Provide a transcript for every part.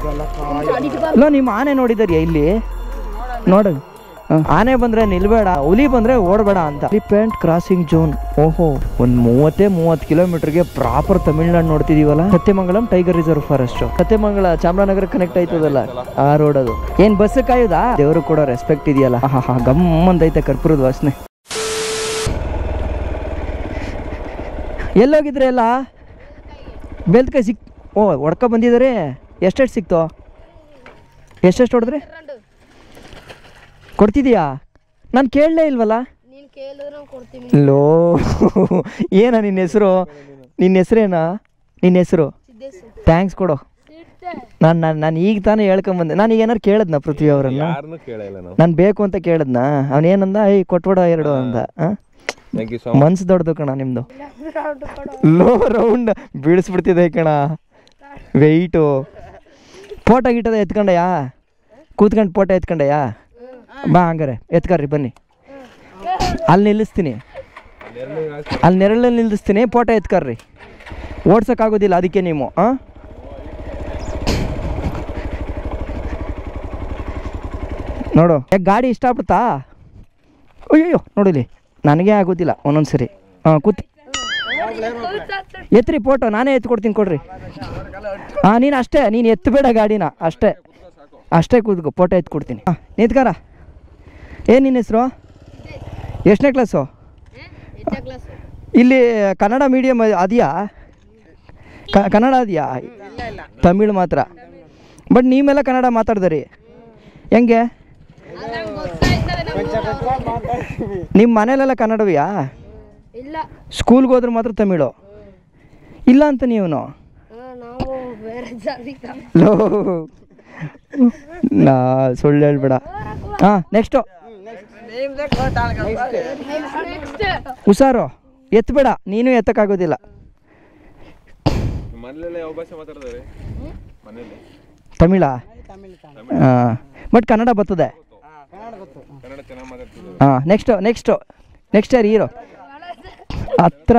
ಅಲ್ಲ ನಿಮ್ಮ ಆನೆ ನೋಡಿದಾರಿಯಾ ಇಲ್ಲಿ ನೋಡು ಹ, ಆನೆ ಬಂದ್ರೆ ನಿಲ್ಬೇಡ ಹುಲಿ ಬಂದ್ರೆ ಓಡಬೇಡ ಅಂತ ಎಲಿಫೆಂಟ್ ಕ್ರಾಸಿಂಗ್ ಜೋನ್ ಓಹೋ ಒಂದ್ ಮೂವತ್ತೇ ಮೂವತ್ತು ಕಿಲೋಮೀಟರ್ಗೆ ಪ್ರಾಪರ್ ತಮಿಳ್ನಾಡು ನೋಡ್ತಿದೀವಲ್ಲ Sathyamangalam tiger reserve forest Sathyamangala Chamarajanagar connect ಆಯ್ತದಲ್ಲ ಆ ರೋಡ್ ಅದು ಏನ್ ಬಸ್ ಕಾಯುದಾ ದೇವರು ಕೂಡ ರೆಸ್ಪೆಕ್ಟ್ ಇದೆಯಲ್ಲ ಹಾ ಹಾ ಗಮ್ ಅಂತೈತೆ ಕರ್ಪೂರದ ವಾಸನೆ ಎಲ್ಲೋಗಿದ್ರೆ ಎಲ್ಲ ಬೆಲ್ತ್ಕೈ ಸಿಕ್ ಓ ಹೊಡ್ಕ ಬಂದಿದ್ದಾರೆ ಎಷ್ಟೆಷ್ಟು ಸಿಕ್ತು ಎಷ್ಟೆಷ್ಟು ಹೊಡೆದ್ರಿ ಕೊಡ್ತಿದೀಯಾ ನಾನು ಕೇಳಲೇ ಇಲ್ವಲ್ಲ ನೀನ್ ಕೇಳಿದ್ರೆ ಕೊಡ್ತೀನಿ ಲೋ ಏನ ನಿನ್ನ ಹೆಸರು ನಿನ್ನ ಹೆಸರೇನಾ ನಿನ್ನ ಹೆಸರು ಸಿದ್ದೇಶ್ ಥ್ಯಾಂಕ್ಸ್ ಕೊಡು ನಾನು ನಾನು ನಾನು ಈಗ ತಾನೇ ಹೇಳ್ಕೊಂಬಂದೆ ನಾನು ಈಗ ಏನಾರು ಕೇಳಿದ್ನ ಪೃಥ್ವಿ ಅವರನ್ನ ಯಾರನ್ನೂ ಕೇಳಿಲ್ಲ ನಾವು ನಾನು ಬೇಕು ಅಂತ ಕೇಳಿದ್ನ ಅವನೇನಂದ ಐ ಕೊಟ್ಬಿಡ ಎರಡು ಅಂದ ಥ್ಯಾಂಕ್ ಯು ಸೊ ಮನ್ಸು ದೊಡ್ಡದು ಕಣ ನಿಮ್ಮದು ಲೋ ರೌಂಡ್ ಬೀಳಿಸ್ಬಿಡ್ತಿದೆ ಕಣ ವೆಯ್ಟು ಫೋಟೋ ಗಿಟ್ಟದ ಎತ್ಕೊಂಡಯ್ಯಾ ಕೂತ್ಕೊಂಡು ಫೋಟೋ ಎತ್ಕೊಂಡಯ್ಯಾ ಬಾ ಹಂಗಾರೆ ಎತ್ಕರ್ರಿ ಬನ್ನಿ ಅಲ್ಲಿ ನಿಲ್ಲಿಸ್ತೀನಿ ಅಲ್ಲಿ ನೆರಳಲ್ಲಿ ನಿಲ್ಲಿಸ್ತೀನಿ ಫೋಟೋ ಎತ್ಕರ್ರಿ ಓಡ್ಸೋಕ್ಕಾಗೋದಿಲ್ಲ ಅದಕ್ಕೆ ನೀವು ಹಾಂ ನೋಡು ಯಾಕೆ ಗಾಡಿ ಇಷ್ಟ ಆಗ್ಬಿಡ್ತಾ ಅಯ್ಯೋ ನೋಡಿಲಿ ನನಗೆ ಆಗೋದಿಲ್ಲ ಒಂದೊಂದು ಸರಿ ಹಾಂ ಕೂತ್ ಎತ್ರಿ ಫೋಟೋ ನಾನೇ ಎತ್ತು ಕೊಡ್ತೀನಿ ಕೊಡ್ರಿ ಹಾಂ ನೀನು ಅಷ್ಟೇ ನೀನು ಎತ್ತಬೇಡ ಗಾಡಿನ ಅಷ್ಟೇ ಅಷ್ಟೇ ಕೂತ್ಕೋ ಫೋಟೋ ಎತ್ತು ಕೊಡ್ತೀನಿ ಹಾಂ ನಿಂತ್ಕಾರ ಏನು ನಿನ್ನ ಹೆಸರು ಎಷ್ಟನೇ ಕ್ಲಾಸು ಎಷ್ಟನೇ ಕ್ಲಾಸ್ ಇಲ್ಲಿ ಕನ್ನಡ ಮೀಡಿಯಮ್ ಅದೆಯಾ ಕ- ಕನ್ನಡ ಅದೆಯಾ ತಮಿಳು ಮಾತ್ರ ಬಟ್ ನೀವೆಲ್ಲ ಕನ್ನಡ ಮಾತಾಡ್ದರಿ ಹೆಂಗೆ ನಿಮ್ಮ ಮನೇಲೆಲ್ಲ ಕನ್ನಡವಿಯಾ ಇಲ್ಲ ಸ್ಕೂಲ್ಗೆ ಹೋದ್ರೆ ಮಾತ್ರ ತಮಿಳು ಇಲ್ಲ ಅಂತ ನೀವು ಹಾ, ನಾವು ಬೇರೆ ಜಾತಿ ಲೋ ನಾ ಸುಳ್ಳು ಹೇಳ್ಬೇಡ ಹಾಂ ನೆಕ್ಸ್ಟು ಹುಷಾರು ಎತ್ತಬೇಡ ನೀನು ಎತ್ತಕ್ಕಾಗೋದಿಲ್ಲ ಮನೇಲೆಲ್ಲ ಯಾವ ಭಾಷೆ ಮಾತಾಡ್ತಾರೆ ಮನೇಲಿ ತಮಿಳಾ ಹಾಂ ಬಟ್ ಕನ್ನಡ ಬರ್ತದೆ ಕನ್ನಡ ಚೆನ್ನಾಗಿ ಮಾತಾಡ್ತಿದ್ರು ಹಾಂ ನೆಕ್ಸ್ಟು ನೆಕ್ಸ್ಟು ನೆಕ್ಸ್ಟ್ ಯಾರು ಹೀರೋ ಹತ್ರ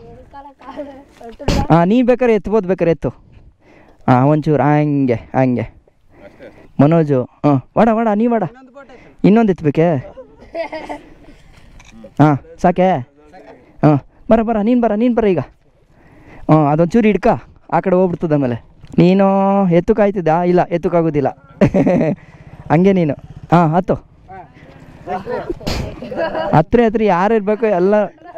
ಹಾಂ ನೀನು ಬೇಕಾದ್ರೆ ಎತ್ಬೋದು ಬೇಕಾರೆ ಎತ್ತು ಹಾಂ ಒಂಚೂರು ಹಂಗೆ ಹಂಗೆ ಮನೋಜು ಹಾಂ ವಾಡ ವಾಡ ನೀ ವಾಡ ಇನ್ನೊಂದು ಎತ್ತಬೇಕೆ ಹಾಂ ಸಾಕೆ ಹಾಂ ಬರ ಬರ ನೀನು ಬರ ನೀನು ಬರ ಈಗ ಹಾಂ ಅದೊಂಚೂರು ಹಿಡ್ಕ ಆ ಕಡೆ ಹೋಗ್ಬಿಡ್ತದೆ ಆಮೇಲೆ ನೀನು ಎತ್ತು ಕಾಯ್ತಿದ್ದ ಇಲ್ಲ ಎತ್ತಕ್ಕಾಗೋದಿಲ್ಲ ಹಂಗೆ ನೀನು ಹಾಂ ಹತ್ತು ಹತ್ರ ಹತ್ರ ಯಾರು ಇರಬೇಕು ಎಲ್ಲ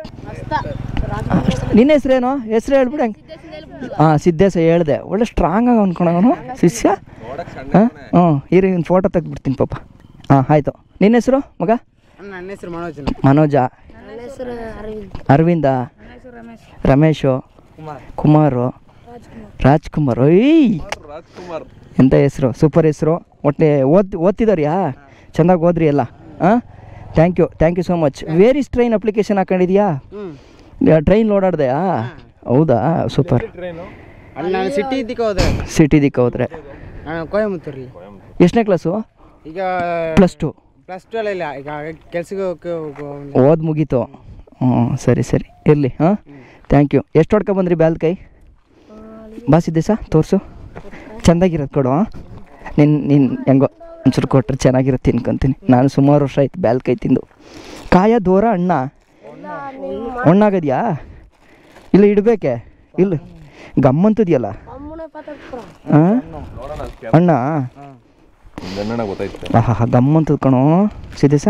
ನಿನ್ನ ಹೆಸ್ರೇನು ಹೆಸ್ರು ಹೇಳ್ಬಿಡು ಹೆಂಗೆ ಹಾಂ ಸಿದ್ದೇಶ ಹೇಳ್ದೆ ಒಳ್ಳೆ ಸ್ಟ್ರಾಂಗ್ ಆಗಿ ಅನ್ಕೊಳವನು ಶಿಷ್ಯ ನೋಡಕ್ ಸಣ್ಣ ಹಾಂ ಹ್ಞೂ ಇರಿ ಒಂದು ಫೋಟೋ ತೆಗ್ದ್ಬಿಡ್ತೀನಿ ಪಾಪ ಹಾಂ ಆಯಿತು ನಿನ್ನ ಹೆಸರು ಮಗ ನನ್ನ ಹೆಸರು ಮನೋಜ್ ಮನೋಜ ನನ್ನ ಹೆಸರು ಅರವಿಂದ್ ಅರವಿಂದ ರಮೇಶು ಕುಮಾರ್ ಕುಮಾರು ರಾಜ್ಕುಮಾರ್ ಒಯ್ ರಾಜ್ಕುಮಾರ್ ಎಂಥ ಹೆಸರು ಸೂಪರ್ ಹೆಸರು ಒಟ್ಟೆ ಓದ್ ಓದ್ತಿದಾರ್ಯಾ ಚೆಂದಾಗಿ ಓದ್ರಿ ಎಲ್ಲ ಹಾಂ thank you thank you so much ವೇರಿಸ್ ಟ್ರೈನ್ ಅಪ್ಲಿಕೇಶನ್ ಹಾಕೊಂಡಿದ್ಯಾ ಹ್ಞೂ ಟ್ರೈನ್ ಓಡಾಡ್ದೆಯಾ ಹೌದಾ ಸೂಪರ್ ಟ್ರೈನು ಅಲ್ಲಿ ನಾನು ಸಿಟಿ ಇದ್ದಕ್ಕೆ ಹೋದೆ ಸಿಟಿ ದಿಕ್ಕ ಹೋದ್ರೆ ನಾನು ಕೊಯಮತ್ತೂರಲ್ಲಿ ಎಷ್ಟನೇ ಕ್ಲಾಸು ಈಗ ಪ್ಲಸ್ ಟು ಪ್ಲಸ್ ಟು ಇಲ್ಲ ಈಗ ಕೆಲ್ಸಕ್ಕೆ ಹೋಗಕ್ಕೆ ಹೋಗೋ- ಓದ್ ಮುಗೀತು ಹ್ಞೂ ಸರಿ ಸರಿ ಇರಲಿ ಹಾಂ ಥ್ಯಾಂಕ್ ಯು ಎಷ್ಟು ಹೊಡ್ಕೊ ಬಂದ್ರಿ ಬ್ಯಾಲ್ ಕೈ ಬಾ ಸಿದ್ದೇಶ ತೋರಿಸು ಚೆಂದಾಗಿರೋದು ಕೊಡು ಹಾಂ ನಿನ್ನ ನಿನ್ನ ಹೆಂಗೋ ಒಂಚೂರು ಕೊಟ್ರೆ ಚೆನ್ನಾಗಿರುತ್ತೆ ತಿನ್ಕೊಂತೀನಿ ನಾನು ಸುಮಾರು ವರ್ಷ ಆಯ್ತು ಬ್ಯಾಲ್ ಕೈ ತಿಂದು ಕಾಯ ದೂರ ಅಣ್ಣ ಹಣ್ಣಾಗದ್ಯಾ ಇಲ್ಲ ಇಡಬೇಕೆ ಇಲ್ಲ ಗಮ್ಮಂತದ್ಯಲ್ಲ ಅಮ್ಮನ ಪಾತ್ರ ಹಾಂ ನೋಡೋಣ ಅಣ್ಣ ಗನ್ನಡ ಗೊತ್ತಾಯ್ತು ಆಹಾ ಗಮ್ಮಂತದ ಕಣೋ ಸಿದ್ದೇಶ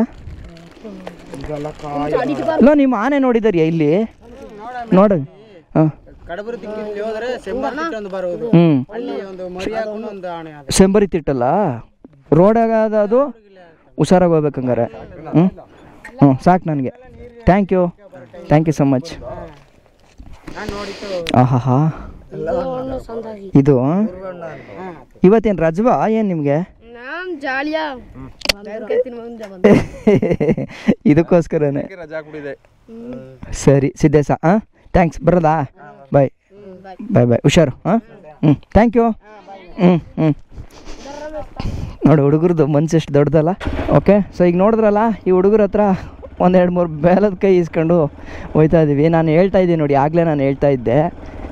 ಇಲ್ಲ ನಿಮ್ಮ ಆನೆ ನೋಡಿದಾರಿಯಾ ಇಲ್ಲಿ ನೋಡು ಹಾಂ ಕಡಬುರಿ ದಿಕ್ಕಿನಲ್ಲಿ ಹೋದ್ರೆ ಸೆಂಬರ್ ತಿಟ್ಟು ಒಂದು ಬರುವುದು ಹ್ಞೂ ಅಲ್ಲಿ ಒಂದು ಮರಿ ಹಾಕೊಂಡು ಒಂದು ಆಣೆ ಅದು ಸೆಂಬರಿ ತಿಟ್ಟಲ್ಲ ರೋಡಾಗ ಅದು ಹುಷಾರಾಗಿ ಹೋಗ್ಬೇಕು ಹಂಗಾರೆ ಹ್ಞೂ ಹ್ಞೂ ಸಾಕು ನನಗೆ thank you thank you so much ನಾನು ನೋಡಿತ್ತು ಆಹಾ ಸಂದಾಗಿ ಇದು ಇವತ್ತೇನು ರಜವಾ ಏನು ನಿಮಗೆ ನಾನ್ ಜಾಲಿಯಾ ಬರ್ಕತ್ತೀನಿ ಮುಂದೆ ಬಂದು ಇದಕ್ಕೋಸ್ಕರನೇ ರಜಾ ಹಾಕ್ಬಿಟ್ಟಿದೆ ಸರಿ ಸಿದ್ದೇಶ ಹಾಂ ಥ್ಯಾಂಕ್ಸ್ ಬರೋದಾ ಬಾಯ್ ಬಾಯ್ ಬಾಯ್ ಹುಷಾರು ಹಾಂ ಹ್ಞೂ ಥ್ಯಾಂಕ್ ಯು ಹ್ಞೂ ಹ್ಞೂ ನೋಡಿ ಹುಡುಗರದು ಮನ್ಸು ಎಷ್ಟು ದೊಡ್ಡದಲ್ಲ ಓಕೆ ಸೊ ಈಗ ನೋಡಿದ್ರಲ್ಲ ಈ ಹುಡುಗರ ಹತ್ರ ಒಂದೆರಡು ಮೂರು ಬೇಲದ ಕೈ ಇಸ್ಕೊಂಡು ಹೋಯ್ತಾ ಇದ್ದೀವಿ ನಾನು ಹೇಳ್ತಾ ಇದ್ದೀನಿ ನೋಡಿ ಆಗಲೇ ನಾನು ಹೇಳ್ತಾ ಇದ್ದೆ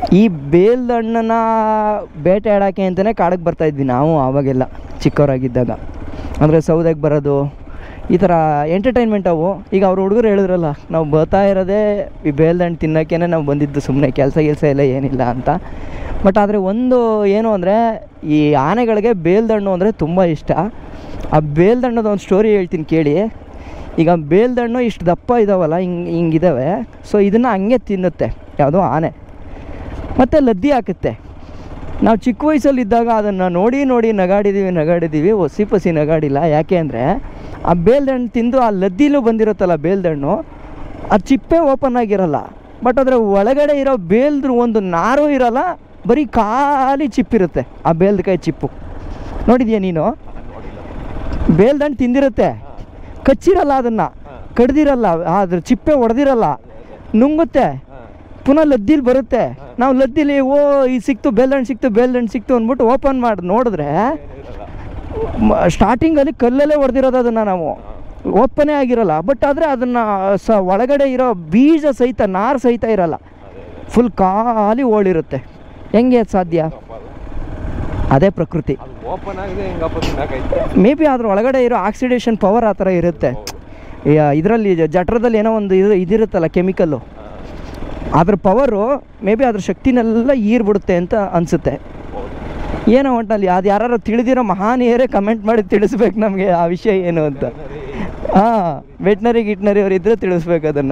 ಈ ಬೇಲ್ದ ಹಣ್ಣನ್ನ ಬೇಟೆ ಆಡೋಕ್ಕೆ ಅಂತಲೇ ಕಾಡಕ್ಕೆ ಬರ್ತಾಯಿದ್ವಿ ನಾವು ಆವಾಗೆಲ್ಲ ಚಿಕ್ಕವರಾಗಿದ್ದಾಗ ಅಂದರೆ ಸೌದೆಗೆ ಬರೋದು ಈ ಥರ ಎಂಟರ್ಟೈನ್ಮೆಂಟ್ ಅವು ಈಗ ಅವ್ರು ಹುಡುಗರು ಹೇಳಿದ್ರಲ್ಲ ನಾವು ಬರ್ತಾ ಇರೋದೇ ಈ ಬೇಲ್ದ ಹಣ್ಣು ತಿನ್ನೋಕ್ಕೇ ನಾವು ಬಂದಿದ್ದು ಸುಮ್ಮನೆ ಕೆಲಸ ಗಿಲ್ಸ ಎಲ್ಲ ಏನಿಲ್ಲ ಅಂತ ಬಟ್ ಆದರೆ ಒಂದು ಏನು ಅಂದರೆ ಈ ಆನೆಗಳಿಗೆ ಬೇಲ್ದಣ್ಣು ಅಂದರೆ ತುಂಬ ಇಷ್ಟ ಆ ಬೇಲ್ದಣ್ಣದ ಒಂದು ಸ್ಟೋರಿ ಹೇಳ್ತೀನಿ ಕೇಳಿ ಈಗ ಬೇಲ್ದಣ್ಣು ಇಷ್ಟು ದಪ್ಪ ಇದಾವಲ್ಲ ಹಿಂಗೆ ಹಿಂಗಿದ್ದಾವೆ ಸೊ ಇದನ್ನು ಹಂಗೆ ತಿನ್ನುತ್ತೆ ಯಾವುದೋ ಆನೆ ಮತ್ತು ಲದ್ದಿ ಹಾಕುತ್ತೆ ನಾವು ಚಿಕ್ಕ ವಯಸ್ಸಲ್ಲಿದ್ದಾಗ ಅದನ್ನು ನೋಡಿ ನೋಡಿ ನಗಾಡಿದ್ದೀವಿ ನಗಾಡಿದ್ದೀವಿ ಒಸಿ ಪಸಿ ನಗಾಡಿಲ್ಲ ಯಾಕೆ ಅಂದರೆ ಆ ಬೇಲ್ದಣ್ಣು ತಿಂದು ಆ ಲದ್ದಿಲೂ ಬಂದಿರುತ್ತಲ್ಲ ಬೇಲ್ದಣ್ಣು ಆ ಚಿಪ್ಪೆ ಓಪನ್ ಆಗಿರಲ್ಲ ಬಟ್ ಅದರ ಒಳಗಡೆ ಇರೋ ಬೇಲ್ದ್ರ ಒಂದು ನಾರು ಇರಲ್ಲ ಬರೀ ಖಾಲಿ ಚಿಪ್ಪಿರುತ್ತೆ ಆ ಬೇಲ್ದಕಾಯಿ ಚಿಪ್ಪು ನೋಡಿದ್ಯಾ ನೀನು ಬೇಲ್ದಣ್ಣು ತಿಂದಿರುತ್ತೆ ಕಚ್ಚಿರಲ್ಲ ಅದನ್ನು ಕಡ್ದಿರಲ್ಲ ಅದ್ರ ಚಿಪ್ಪೆ ಒಡೆದಿರಲ್ಲ ನುಂಗುತ್ತೆ ಪುನಃ ಲದ್ದಿಲಿ ಬರುತ್ತೆ ನಾವು ಲದ್ದಿಲಿ ಓ ಇದು ಸಿಕ್ತು ಬೇಲ್ದಣ್ಣು ಸಿಕ್ತು ಬೇಲ್ದಣ್ಣು ಸಿಕ್ತು ಅಂದ್ಬಿಟ್ಟು ಓಪನ್ ಮಾಡಿ ನೋಡಿದ್ರೆ ಸ್ಟಾರ್ಟಿಂಗಲ್ಲಿ ಕಲ್ಲಲ್ಲೇ ಹೊಡೆದಿರೋದು ಅದನ್ನು ನಾವು ಓಪನೇ ಆಗಿರಲ್ಲ ಬಟ್ ಆದರೆ ಅದನ್ನು ಸ ಒಳಗಡೆ ಇರೋ ಬೀಜ ಸಹಿತ ನಾರು ಸಹಿತ ಇರಲ್ಲ ಫುಲ್ ಖಾಲಿ ಓಳಿರುತ್ತೆ ಹೆಂಗೆ ಅದು ಸಾಧ್ಯ ಅದೇ ಪ್ರಕೃತಿ ಅದು ಓಪನ್ ಆಗಿದೆ ಹೆಂಗಪ್ಪ ತಿನ್ನಕೈತೆ ಮೇ ಬಿ ಅದ್ರ ಒಳಗಡೆ ಇರೋ ಆಕ್ಸಿಡೇಷನ್ ಪವರ್ ಆ ಥರ ಇರುತ್ತೆ ಇದರಲ್ಲಿ ಜಠರದಲ್ಲಿ ಏನೋ ಒಂದು ಇದು ಇದಿರುತ್ತಲ್ಲ ಕೆಮಿಕಲ್ಲು ಅದ್ರ ಪವರು ಮೇ ಬಿ ಅದ್ರ ಶಕ್ತಿನೆಲ್ಲ ಈರ್ಬಿಡುತ್ತೆ ಅಂತ ಅನಿಸುತ್ತೆ ಏನೋ ಒಟ್ಟಲ್ಲಿ ಅದು ಯಾರು ತಿಳಿದಿರೋ ಮಹಾನೀಯರೇ ಕಮೆಂಟ್ ಮಾಡಿ ತಿಳಿಸ್ಬೇಕು ನಮಗೆ ಆ ವಿಷಯ ಏನು ಅಂತ ಹಾಂ ವೆಟ್ನರಿ ಗಿಟ್ನರಿ ಅವ್ರು ಇದ್ದರೆ ತಿಳಿಸ್ಬೇಕು ಅದನ್ನು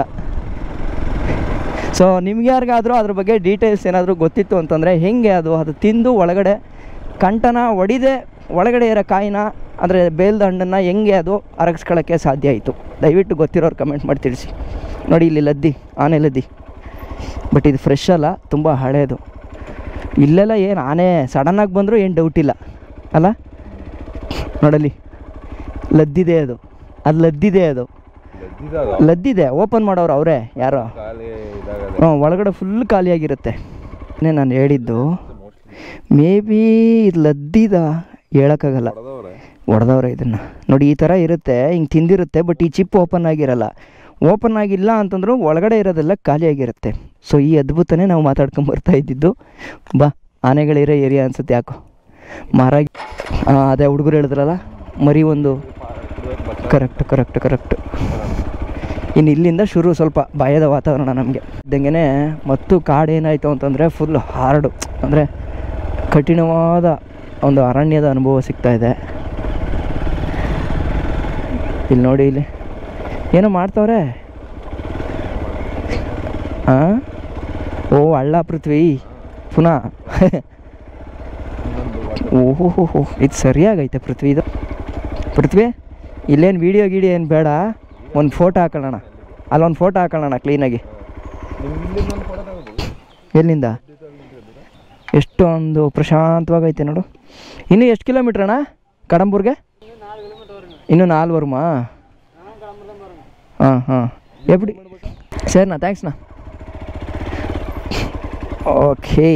ಸೊ ನಿಮ್ಗೆ ಯಾರಿಗಾದರೂ ಅದ್ರ ಬಗ್ಗೆ ಡೀಟೇಲ್ಸ್ ಏನಾದರೂ ಗೊತ್ತಿತ್ತು ಅಂತಂದರೆ ಹೆಂಗೆ ಅದು ಅದು ತಿಂದು ಒಳಗಡೆ ಕಂಟನ ಒಡಿದೆ ಒಳಗಡೆ ಇರೋ ಕಾಯಿನ ಅಂದರೆ ಬೇಲ್ದ ಹಣ್ಣನ್ನು ಹೆಂಗೆ ಅದು ಅರಗಿಸ್ಕೊಳ್ಳೋಕ್ಕೆ ಸಾಧ್ಯ ಆಯಿತು ದಯವಿಟ್ಟು ಗೊತ್ತಿರೋರು ಕಮೆಂಟ್ ಮಾಡಿ ತಿಳಿಸಿ ನೋಡಿ ಇಲ್ಲಿ ಲದ್ದಿ ಆನೆ ಲದ್ದಿ ಬಟ್ ಇದು ಫ್ರೆಶ್ ಅಲ್ಲ ತುಂಬ ಹಳೇದು ಇಲ್ಲೆಲ್ಲ ಏನು ಆನೆ ಸಡನ್ನಾಗಿ ಬಂದರೂ ಏನು ಡೌಟ್ ಇಲ್ಲ ಅಲ್ಲ ನೋಡಲಿ ಲದ್ದಿದೆ ಅದು ಅದು ಲದ್ದಿದೆ ಅದು ಲದ್ದಿದಾಗ ಲದ್ದಿದೆ ಓಪನ್ ಮಾಡೋರು ಅವರೇ ಯಾರೋ ಖಾಲಿ ಇದಾಗದೆ ಹ್ಞೂ ಒಳಗಡೆ ಫುಲ್ ಖಾಲಿಯಾಗಿರುತ್ತೆ ಇನ್ನೇ ನಾನು ಹೇಳಿದ್ದು ಮೇ ಬಿ ಇದು ಲದ್ದಿದ ಹೇಳೋಕ್ಕಾಗಲ್ಲ ಹೊಡೆದವ್ರೆ ಹೊಡೆದವ್ರೆ ಇದನ್ನು ನೋಡಿ ಈ ಥರ ಇರುತ್ತೆ ಹಿಂಗೆ ತಿಂದಿರುತ್ತೆ ಬಟ್ ಈ ಚಿಪ್ ಓಪನ್ ಆಗಿರಲ್ಲ ಓಪನ್ ಆಗಿಲ್ಲ ಅಂತಂದ್ರೂ ಒಳಗಡೆ ಇರೋದೆಲ್ಲ ಖಾಲಿಯಾಗಿರುತ್ತೆ ಸೊ ಈ ಅದ್ಭುತನೇ ನಾವು ಮಾತಾಡ್ಕೊಂಡು ಬರ್ತಾ ಇದ್ದಿದ್ದು ಬಾ ಆನೆಗಳಿರೋ ಏರಿಯಾ ಅನ್ಸುತ್ತೆ ಯಾಕೋ ಮರ ಆ, ಅದೇ ಹುಡುಗರು ಹೇಳಿದ್ರಲ್ಲ ಮರಿ ಒಂದು ಕರೆಕ್ಟ್ ಕರೆಕ್ಟ್ ಕರೆಕ್ಟ್ ಇನ್ನು ಇಲ್ಲಿಂದ ಶುರು ಸ್ವಲ್ಪ ಭಯದ ವಾತಾವರಣ ನಮಗೆ ಇದ್ದಂಗೆ ಮತ್ತು ಕಾಡು ಏನಾಯಿತು ಅಂತಂದರೆ ಫುಲ್ ಹಾರ್ಡು ಅಂದರೆ ಕಠಿಣವಾದ ಒಂದು ಅರಣ್ಯದ ಅನುಭವ ಸಿಗ್ತಾ ಇದೆ ಇಲ್ಲಿ ನೋಡಿ ಇಲ್ಲಿ ಏನೋ ಮಾಡ್ತವ್ರೆ ಹಾಂ ಓ ಹಳ್ಳ ಪೃಥ್ವಿ ಪುನಃ ಓಹೋ ಹೋ ಹೋ ಇದು ಸರಿಯಾಗೈತೆ ಪೃಥ್ವಿ ಇದು ಪೃಥ್ವಿ ಇಲ್ಲೇನು ವೀಡಿಯೋ ಗೀಡಿಯೋ ಏನು ಬೇಡ ಒಂದು ಫೋಟೋ ಹಾಕೊಳ್ಳೋಣ ಅಲ್ಲೊಂದು ಫೋಟೋ ಹಾಕೊಳ್ಳೋಣ ಕ್ಲೀನಾಗಿ ಎಲ್ಲಿಂದ ಎಷ್ಟೊಂದು ಪ್ರಶಾಂತವಾಗೈತೆ ನೋಡು ಇನ್ನು ಎಷ್ಟು ಕಿಲೋಮೀಟ್ರ್ ಅಣ್ಣ ಕಡಂಬೂರ್ಗೆ ಇನ್ನು ನಾಲ್ವರ್ಮಾ ಹಾಂ ಹಾಂ ಎಪ್ಪಡಿ சரிண்ணா தேங்க்ஸ்ண்ணா ஓகே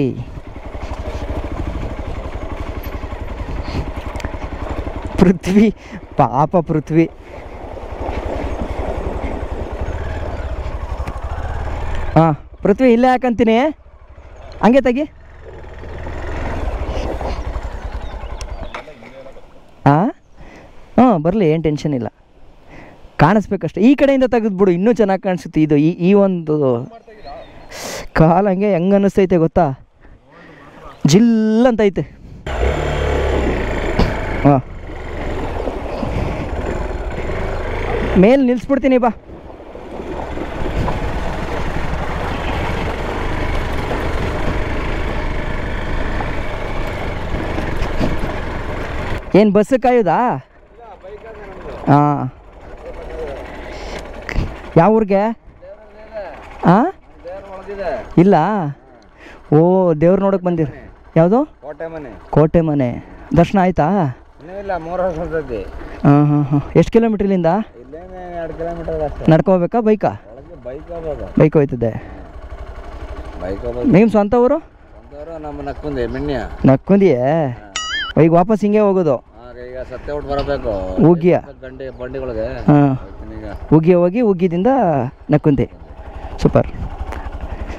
ಪೃಥ್ವಿ ಪಾಪ ಪೃಥ್ವಿ ಹಾಂ ಪೃಥ್ವಿ ಇಲ್ಲೇ ಹಾಕಂತೀನಿ ಹಂಗೆ ತೆಗಿ ಹಾಂ ಹಾಂ ಬರಲಿ ಏನು ಟೆನ್ಷನ್ ಇಲ್ಲ ಕಾಣಿಸ್ಬೇಕಷ್ಟೆ ಈ ಕಡೆಯಿಂದ ತೆಗೆದ್ಬಿಡು ಇನ್ನೂ ಚೆನ್ನಾಗಿ ಕಾಣಿಸುತ್ತೆ ಇದು ಈ ಈ ಒಂದು ಕಾಲು ಹಂಗೆ ಹೆಂಗೆ ಅನ್ನಿಸ್ತೈತೆ ಗೊತ್ತಾ ಜಿಲ್ ಅಂತ ಐತೆ ಹಾಂ ಮೇಲೆ ನಿಲ್ಲಿಸ್ಬಿಡ್ತೀನಿ ಬಾ ಏನು ಬಸ್ ಕಾಯೋದಾ ಹಾಂ ಯಾವ ಊರಿಗೆ ಹಾಂ ಇಲ್ಲ ಓ ದೇವ್ರು ನೋಡಕ್ಕೆ ಬಂದಿರಿ ಯಾವುದು ಕೋಟೆ ಮನೆ ಕೋಟೆ ಮನೆ ದರ್ಶನ ಆಯ್ತಾ ಇನ್ನೂ ಇಲ್ಲ ಮೂರು ವರ್ಷ ಹೊಸದಿ ಹಾಂ ಹಾಂ ಹಾಂ ಎಷ್ಟು ಕಿಲೋಮೀಟ್ರ್ ಇಲ್ಲಿಂದ ಇಲ್ಲೇನೆ ಎರಡು ಕಿಲೋಮೀಟರ್ ಅಷ್ಟೇ ನಡ್ಕೋಬೇಕಾ ಬೈಕಾ ಒಳಗೆ ಬೈಕ್ ಹೋಗೋದು ಬೈಕ್ ಹೋಯ್ತದೆ ಬೈಕ್ ಹೋಗೋದು ನಿಮ್ಮ ಸ್ವಂತ ಊರು ಒಂದವರು ನಮ್ಮ ನಕ್ಕೊಂದೆ ಮೆಣ್ಯ ನಕ್ಕೊಂದಿಯೇ ಈಗ ವಾಪಸ್ ಹಿಂಗೆ ಹೋಗೋದು ಆಗ ಈಗ ಸತ್ಯ ಬಿಟ್ಟು ಬರಬೇಕು ಉಗ್ಗಿಯ ಗಂಡಿ ಬಂಡಿಗಳಿಗೆ ಹಾಂ ಹೋಗ್ತೀನಿ ಈಗ ಉಗ್ಗಿ ಹೋಗಿ ಉಗ್ಗಿದಿಂದ ನಕ್ಕುಂತಿ ಸೂಪರ್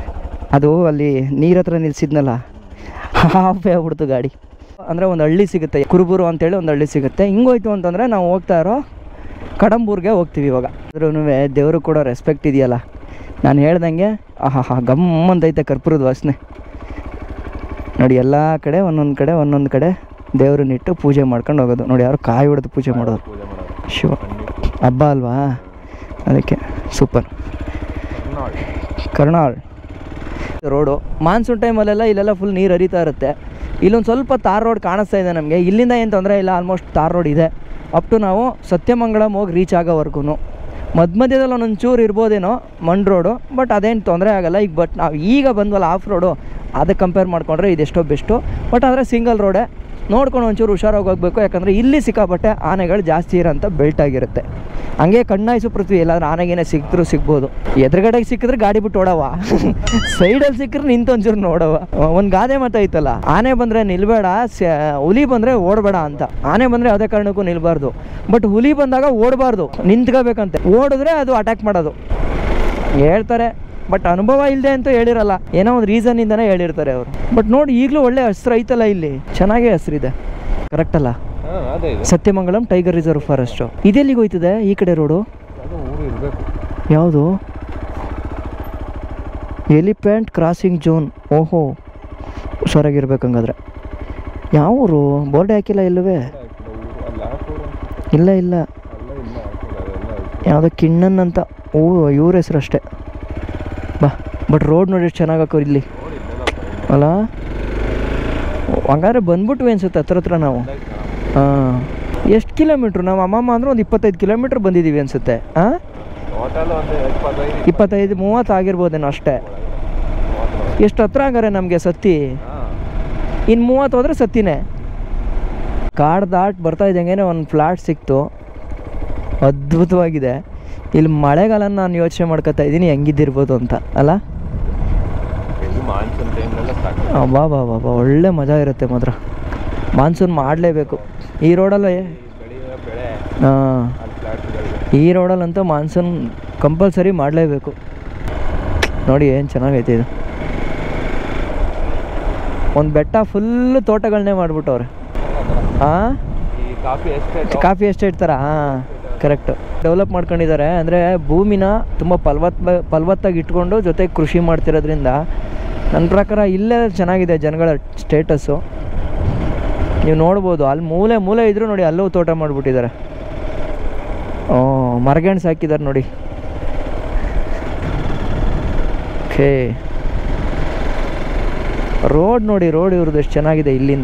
ಅದು ಅಲ್ಲಿ ನೀರ ಹತ್ರ ನಿಲ್ಸಿದ್ನಲ್ಲ ಹಾಫ್ ಆಗ್ಬಿಡ್ತು ಗಾಡಿ ಅಂದರೆ ಒಂದು ಹಳ್ಳಿ ಸಿಗುತ್ತೆ ಕುರುಬೂರು ಅಂತೇಳಿ ಒಂದು ಹಳ್ಳಿ ಸಿಗುತ್ತೆ ಹಿಂಗೋಯ್ತು ಅಂತಂದರೆ ನಾವು ಹೋಗ್ತಾ ಇರೋ ಕಡಂಬೂರ್ಗೆ ಹೋಗ್ತೀವಿ ಇವಾಗ ಆದ್ರೂ ದೇವರು ಕೂಡ ರೆಸ್ಪೆಕ್ಟ್ ಇದೆಯಲ್ಲ ನಾನು ಹೇಳ್ದಂಗೆ ಆಹಾ ಹಾ ಗಮ್ ಅಂತೈತೆ ಕರ್ಪೂರದ ವಾಸನೆ ನೋಡಿ ಎಲ್ಲ ಕಡೆ ಒಂದೊಂದು ಕಡೆ ಒಂದೊಂದು ಕಡೆ ದೇವ್ರನ್ನಿಟ್ಟು ಪೂಜೆ ಮಾಡ್ಕೊಂಡು ಹೋಗೋದು ನೋಡಿ ಯಾರು ಕಾಯಿ ಹೊಡೆದು ಪೂಜೆ ಮಾಡೋದು ಪೂಜೆ ಮಾಡೋದು ಶಿವ ಹಬ್ಬ ಅಲ್ವಾ ಅದಕ್ಕೆ ಸೂಪರ್ ಕರ್ನಾಳ್ ರೋಡು ಮಾನ್ಸೂನ್ ಟೈಮಲ್ಲೆಲ್ಲ ಇಲ್ಲೆಲ್ಲ ಫುಲ್ ನೀರು ಹರಿತಾ ಇರುತ್ತೆ ಇಲ್ಲೊಂದು ಸ್ವಲ್ಪ ತಾರ್ ರೋಡ್ ಕಾಣಿಸ್ತಾ ಇದೆ ನಮಗೆ ಇಲ್ಲಿಂದ ಏನು ತೊಂದರೆ ಇಲ್ಲ ಆಲ್ಮೋಸ್ಟ್ ತಾರ್ ರೋಡ್ ಇದೆ ಅಪ್ ಟು ನಾವು ಸತ್ಯಮಂಗಳಂ ಹೋಗಿ ರೀಚ್ ಆಗೋವರೆಗೂ ಮಧ್ಯ ಮಧ್ಯದಲ್ಲಿ ಒಂದೊಂದು ಚೂರು ಇರ್ಬೋದೇನೋ ಮಣ್ ರೋಡು ಬಟ್ ಅದೇನು ತೊಂದರೆ ಆಗಲ್ಲ ಈಗ ಬಟ್ ನಾವು ಈಗ ಬಂದ್ವಲ್ಲ ಆಫ್ ರೋಡು ಅದಕ್ಕೆ ಕಂಪೇರ್ ಮಾಡಿಕೊಂಡ್ರೆ ಇದೆಷ್ಟೋ ಬೆಸ್ಟು ಬಟ್ ಆದರೆ ಸಿಂಗಲ್ ರೋಡೇ ನೋಡ್ಕೊಂಡು ಒಂಚೂರು ಹುಷಾರಾಗಿ ಹೋಗ್ಬೇಕು ಯಾಕಂದರೆ ಇಲ್ಲಿ ಸಿಕ್ಕಾಪಟ್ಟೆ ಆನೆಗಳು ಜಾಸ್ತಿ ಇರೋಂಥ ಬೆಲ್ಟ್ ಆಗಿರುತ್ತೆ ಹಂಗೆ ಕಣ್ಣಾಯಿಸು ಪೃಥ್ವಿ ಎಲ್ಲಾದ್ರೂ ಆನೆಗೇನೆ ಸಿಕ್ಕಿದ್ರು ಸಿಗ್ಬೋದು ಎದುರುಗಡೆಗೆ ಸಿಕ್ಕಿದ್ರೆ ಗಾಡಿ ಬಿಟ್ಟು ಓಡವ ಸೈಡಲ್ಲಿ ಸಿಕ್ಕರೆ ನಿಂತು ಒಂಚೂರು ನೋಡವ ಒಂದು ಗಾದೆ ಮಾತಾಯ್ತಲ್ಲ ಆನೆ ಬಂದರೆ ನಿಲ್ಬೇಡ ಸ- ಹುಲಿ ಬಂದರೆ ಓಡಬೇಡ ಅಂತ ಆನೆ ಬಂದರೆ ಯಾವುದೇ ಕಾರಣಕ್ಕೂ ನಿಲ್ಬಾರ್ದು ಬಟ್ ಹುಲಿ ಬಂದಾಗ ಓಡಬಾರ್ದು ನಿಂತ್ಕೋಬೇಕಂತೆ ಓಡಿದ್ರೆ ಅದು ಅಟ್ಯಾಕ್ ಮಾಡೋದು ಹೇಳ್ತಾರೆ ಬಟ್ ಅನುಭವ ಇಲ್ಲದೆ ಅಂತೂ ಹೇಳಿರಲ್ಲ ಏನೋ ಒಂದು ರೀಸನ್ನಿಂದನೇ ಹೇಳಿರ್ತಾರೆ ಅವರು ಬಟ್ ನೋಡಿ ಈಗಲೂ ಒಳ್ಳೆ ಹೆಸ್ರು ಐತಲ್ಲ ಇಲ್ಲಿ ಚೆನ್ನಾಗೇ ಹೆಸರಿದೆ ಕರೆಕ್ಟ್ ಅಲ್ಲ ಹಾಂ ಅದೇ ಇದೆ ಸತ್ಯಮಂಗಲಂ ಟೈಗರ್ ರಿಸರ್ವ್ ಫಾರೆಸ್ಟು ಇದೆಲ್ಲಿಗೆ ಹೋಯ್ತದೆ ಈ ಕಡೆ ರೋಡು ಅದು ಊರು ಇರಬೇಕು ಯಾವುದು ಎಲಿಫೆಂಟ್ ಕ್ರಾಸಿಂಗ್ ಜೋನ್ ಓಹೋ ಹುಷಾರಾಗಿರ್ಬೇಕು ಹಂಗಾದ್ರೆ ಯಾವ ಊರು ಬೋರ್ಡ್ ಹಾಕಿಲ್ಲ ಇಲ್ಲವೇ ಊರು ಅಲ್ಲ ಊರು ಇಲ್ಲ ಇಲ್ಲ ಅಲ್ಲ ಇಲ್ಲ ಹಾಕಿಲ್ಲ ಅದೆಲ್ಲ ಐತೆ. ಯಾವುದೋ ಕಿಣ್ಣನ್ ಅಂತ ಓ ಇವ್ರ ಹೆಸರು ಅಷ್ಟೇ ಬಾ ಬಟ್ ರೋಡ್ ನೋಡಿ ಎಷ್ಟು ಚೆನ್ನಾಗಿ ಹಾಕೋರು ಇಲ್ಲಿ ನೋಡಿ ಇಲ್ಲೆಲ್ಲ ಬರೀ ಅಲ್ಲ ಹಂಗಾದ್ರೆ ಬಂದ್ಬಿಟ್ವಿ ಅನ್ಸುತ್ತೆ ಹತ್ರ ಹತ್ರ ನಾವು ಹಾಂ ಎಷ್ಟು ಕಿಲೋಮೀಟ್ರ್ ನಾವು ಅಮ್ಮಮ್ಮ ಅಂದ್ರೆ ಒಂದು ಇಪ್ಪತ್ತೈದು ಕಿಲೋಮೀಟ್ರ್ ಬಂದಿದ್ದೀವಿ ಅನ್ಸುತ್ತೆ ಹಾಂ ಟೋಟಲ್ ಒಂದು ಇಪ್ಪತ್ತೈದು ಇಪ್ಪತ್ತೈದು ಮೂವತ್ತು ಆಗಿರ್ಬೋದೇನೋ ಅಷ್ಟೇ ಎಷ್ಟು ಹತ್ರ ಹಂಗಾರೆ ನಮಗೆ ಸತ್ತಿ ಹಾಂ ಇನ್ನು ಮೂವತ್ತು ಹೋದ್ರೆ ಸತ್ತಿನೇ ಕಾಡು ದಾಟ್ ಬರ್ತಾ ಇದ್ದಂಗೆ ಒಂದು ಫ್ಲಾಟ್ ಸಿಕ್ತು ಅದ್ಭುತವಾಗಿದೆ ಇಲ್ಲಿ ಮಳೆಗಾಲನ ನಾನು ಯೋಚನೆ ಮಾಡ್ಕೊತಾ ಇದ್ದೀನಿ ಹೆಂಗಿದ್ದಿರ್ಬೋದು ಅಂತ ಅಲ್ಲ ಇದು ಮಾನ್ಸೂನ್ ಟೈಮ್ನೆಲ್ಲ ಸಾಕು ಬಾ ಬಾ ಬಾ ಬಾ ಒಳ್ಳೆ ಮಜಾ ಇರುತ್ತೆ ಮಾತ್ರ ಮಾನ್ಸೂನ್ ಮಾಡಲೇಬೇಕು ಈ ರೋಡಲ್ಲಿ ಈ ಬೆಳೆಯುವ ಬೆಳೆ ಹಾಂ ಅಲ್ಲಿ ಫ್ಲಾಟ್ಗಳಿಗೆ ಈ ರೋಡಲ್ಲಂತೂ ಮಾನ್ಸೂನ್ ಕಂಪಲ್ಸರಿ ಮಾಡಲೇಬೇಕು ನೋಡಿ ಏನು ಚೆನ್ನಾಗೈತೆ ಇದು ಒಂದು ಬೆಟ್ಟ ಫುಲ್ಲು ತೋಟಗಳನ್ನೇ ಮಾಡಿಬಿಟ್ಟವ್ರೆ ಹಾಂ ಈ ಕಾಫಿ ಎಸ್ಟೇಟ್ ಕಾಫಿ ಎಸ್ಟೇಟ್ ಥರ ಹಾಂ ಕರೆಕ್ಟ್ ಡೆವಲಪ್ ಮಾಡ್ಕೊಂಡಿದ್ದಾರೆ ಅಂದರೆ ಭೂಮಿನ ತುಂಬ ಫಲವತ್ ಫಲವತ್ತಾಗಿ ಇಟ್ಕೊಂಡು ಜೊತೆಗೆ ಕೃಷಿ ಮಾಡ್ತಿರೋದ್ರಿಂದ ನನ್ನ ಪ್ರಕಾರ ಇಲ್ಲೇ ಚೆನ್ನಾಗಿದೆ ಜನಗಳ ಸ್ಟೇಟಸ್ಸು ನೀವು ನೋಡ್ಬೋದು ಅಲ್ಲಿ ಮೂಲೆ ಮೂಲೆ ಇದ್ರೂ ನೋಡಿ ಅಲ್ಲೂ ತೋಟ ಮಾಡಿಬಿಟ್ಟಿದ್ದಾರೆ ಓ ಮರಗೆಣ್ಸು ಹಾಕಿದ್ದಾರೆ ನೋಡಿ ಓಕೆ ರೋಡ್ ನೋಡಿ ರೋಡ್ ಇವ್ರದ್ದು ಎಷ್ಟು ಚೆನ್ನಾಗಿದೆ ಇಲ್ಲಿಂದ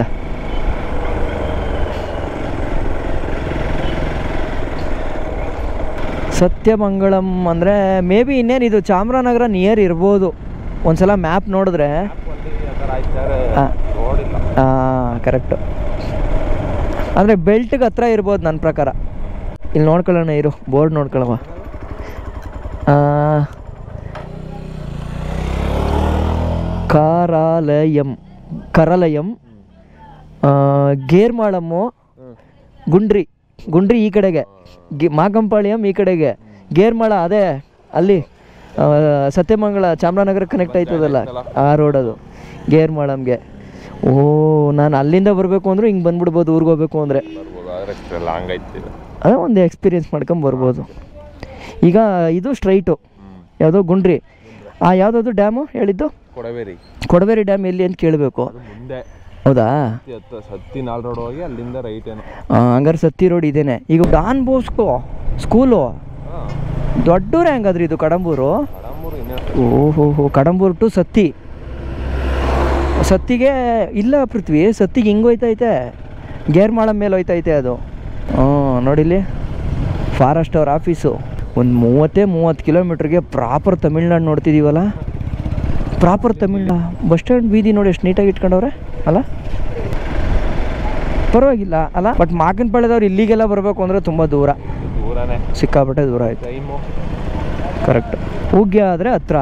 ಸತ್ಯಮಂಗಳಂ ಅಂದರೆ ಮೇ ಬಿ ಇನ್ನೇನು ಇದು ಚಾಮರಾಜನಗರ ನಿಯರ್ ಇರ್ಬೋದು ಒಂದ್ಸಲ ಮ್ಯಾಪ್ ನೋಡಿದ್ರೆ ಆ. ರೋಡ್ ಇಲ್ಲ ಹಾಂ ಕರೆಕ್ಟು ಅಂದರೆ ಬೆಲ್ಟ್ಗೆ ಹತ್ರ ಇರ್ಬೋದು ನನ್ನ ಪ್ರಕಾರ ಇಲ್ಲಿ ನೋಡ್ಕೊಳ್ಳೋಣ ಇರು ಬೋರ್ಡ್ ನೋಡ್ಕೊಳ್ಳವ ಕಾರಾಲಯಂ ಕರಲಯಂ ಆ, ಗೇರ್ಮಾಳಮ್ಮು ಗುಂಡ್ರಿ ಗುಂಡ್ರಿ ಈ ಕಡೆಗೆ ಗಿ ಮಾಗಂಪಾಳ್ಯಂ ಈ ಕಡೆಗೆ ಗೇರ್ಮಾಳ ಅದೇ ಅಲ್ಲಿ ಆ, ಸತ್ಯಮಂಗಳ ಚಾಮರಾಜನಗರ ಕನೆಕ್ಟ್ ಆಯ್ತದಲ್ಲ ಆ ರೋಡ್ ಅದು ಗೇರ್ಮಾಳಂಗೆ ಓ ನಾನು ಅಲ್ಲಿಂದ ಬರಬೇಕು ಅಂದ್ರೆ ಹಿಂಗೆ ಬಂದ್ಬಿಡ್ಬೋದು ಊರಿಗೆ ಹೋಗ್ಬೇಕು ಅಂದರೆ ಬರ್ಬೋದು ಆದರೆ ಲಾಂಗ್ ಐತಿ ಇದು ಅದೇ ಒಂದು ಎಕ್ಸ್ಪೀರಿಯನ್ಸ್ ಮಾಡ್ಕೊಂಡು ಬರ್ಬೋದು ಈಗ ಇದು ಸ್ಟ್ರೈಟು ಯಾವುದೋ ಗುಂಡ್ರಿ ಆ ಯಾವುದಾದ್ರು ಡ್ಯಾಮು ಹೇಳಿದ್ದು ಕೊಡಬೇರಿ ಕೊಡಬೇರಿ ಡ್ಯಾಮ್ ಎಲ್ಲಿ ಅಂತ ಕೇಳಬೇಕು ಅದು ಮುಂದೆ ಹೌದಾ ಸತ್ತಿ ಹತ್ತ ಸತ್ತಿ ನಾಲ್ ರೋಡ್ ಹೋಗಿ ಅಲ್ಲಿಂದ ರೈಟ್ ಏನೋ ಆ, ಹಂಗಾರೆ ಸತ್ತಿ ರೋಡ್ ಇದೇನೆ ಈಗ ಡಾನ್ ಬೋಸ್ಕೋ ಸ್ಕೂಲು ಹಾಂ ದೊಡ್ಡೂರೇ ಹಂಗಾದ್ರಿ ಇದು ಕಡಂಬೂರು ಕಡಂಬೂರು ಇನ್ನೇ ಓಹೋ ಹೋ ಕಡಂಬೂರು ಟು ಸತ್ತಿ ಸತ್ತಿಗೆ ಇಲ್ಲ ಪೃಥ್ವಿ ಸತ್ತಿಗೆ ಹಿಂಗೆ ಹೋಯ್ತೈತೆ ಗೇರ್ಮಾಳ ಮೇಲೆ ಹೋಯ್ತೈತೆ ಅದು ಹ್ಞೂ ನೋಡಿಲಿ ಫಾರೆಸ್ಟ್ ಅವ್ರ ಆಫೀಸು ಒಂದು ಮೂವತ್ತೇ ಮೂವತ್ತು ಕಿಲೋಮೀಟ್ರಿಗೆ ಪ್ರಾಪರ್ ತಮಿಳ್ನಾಡು ನೋಡ್ತಿದ್ದೀವಲ್ಲ ಪ್ರಾಪರ್ ತಮಿಳ್ನಾಡು ಬಸ್ ಸ್ಟ್ಯಾಂಡ್ ಬೀದಿ ನೋಡಿ ಎಷ್ಟು ನೀಟಾಗಿ ಇಟ್ಕೊಂಡವ್ರೆ ಅಲ್ಲ ಪರವಾಗಿಲ್ಲ ಅಲ್ಲ ಬಟ್ ಮಾಕನಪಾಳ್ಯದವ್ರು ಇಲ್ಲಿಗೆಲ್ಲ ಬರಬೇಕು ಅಂದರೆ ತುಂಬ ದೂರ ದೂರನೇ ಸಿಕ್ಕಾಪಟ್ಟೆ ದೂರ ಆಯ್ತು ಟೈಮು ಕರೆಕ್ಟ್ ಉಗ್ಯ ಆದರೆ ಹತ್ರ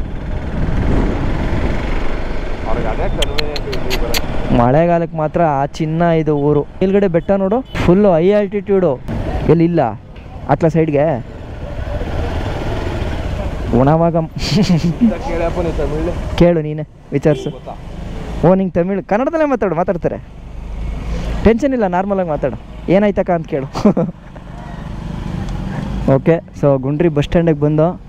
ಅವ್ರಿಗೆ ಅದೇ ಕನ್ವೀನಿಯಂಟ್ ಇಲ್ಲಿ ಬರೋದು ಮಳೆಗಾಲಕ್ಕೆ ಮಾತ್ರ ಆ ಚಿನ್ನ ಇದು ಊರು ಮೇಲ್ಗಡೆ ಬೆಟ್ಟ ನೋಡು ಫುಲ್ಲು ಹೈ ಆಲ್ಟಿಟ್ಯೂಡು ಎಲ್ಲಿಲ್ಲ ಅಟ್ಲ ಸೈಡ್ಗೆ ಉಣವಾಗ ಕೇಳಪ್ಪ ನೀ ತಮಿಳ್ ಕೇಳು ನೀನೆ ವಿಚಾರಿಸು ಗೊತ್ತಾ ಓ ನಿಂಗೆ ತಮಿಳು ಕನ್ನಡದಲ್ಲೇ ಮಾತಾಡು ಮಾತಾಡ್ತಾರೆ ಟೆನ್ಷನ್ ಇಲ್ಲ ನಾರ್ಮಲಾಗಿ ಮಾತಾಡು ಏನಾಯ್ತಕ್ಕ ಅಂತ ಕೇಳು ಓಕೆ ಸೊ ಗುಂಡ್ರಿ ಬಸ್ ಸ್ಟ್ಯಾಂಡಿಗೆ ಬಂದು